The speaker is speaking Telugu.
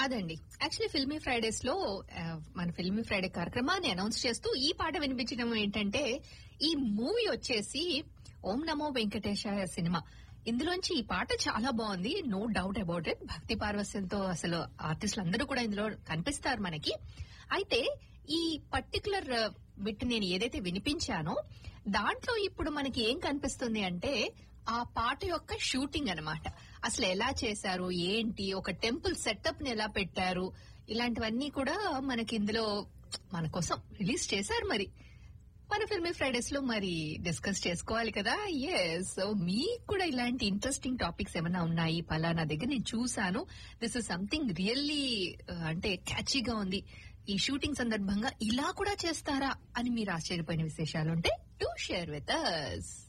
అదండి యాక్చువల్లీ ఫిల్మీ ఫ్రైడేస్ లో ఆ, మన ఫిల్మీ ఫ్రైడే కార్యక్రమాన్ని అనౌన్స్ చేస్తూ ఈ పాట వినిపించడం ఏంటంటే ఈ మూవీ వచ్చేసి ఓం నమో వెంకటేశాయ సినిమా ఇందులోంచి ఈ పాట చాలా బాగుంది నో డౌట్ అబౌట్ ఇట్ భక్తి పార్వస్యంతో అసలు ఆర్టిస్టులు అందరూ కూడా ఇందులో కనిపిస్తారు మనకి అయితే ఈ పర్టికులర్ బిట్ నేను ఏదైతే వినిపించానో దాంట్లో ఇప్పుడు మనకి ఏం కనిపిస్తుంది అంటే ఆ పాట యొక్క షూటింగ్ అన్నమాట అసలు ఎలా చేశారు ఏంటి ఒక టెంపుల్ సెటప్ ని ఎలా పెట్టారు ఇలాంటివన్నీ కూడా మనకి ఇందులో మన కోసం రిలీజ్ చేశారు మరి మన ఫిల్మీ ఫ్రైడేస్ లో మరి డిస్కస్ చేసుకోవాలి కదా ఎస్ సో మీకు కూడా ఇలాంటి ఇంట్రెస్టింగ్ టాపిక్స్ ఏమైనా ఉన్నాయి పలానా దగ్గర నేను చూసాను దిస్ ఇస్ సంథింగ్ రియల్లీ అంటే క్యాచీగా ఉంది ఈ షూటింగ్ సందర్భంగా ఇలా కూడా చేస్తారా అని మీరు ఆశ్చర్యపోయిన విశేషాలు ఉంటే టు షేర్ విత్ అస్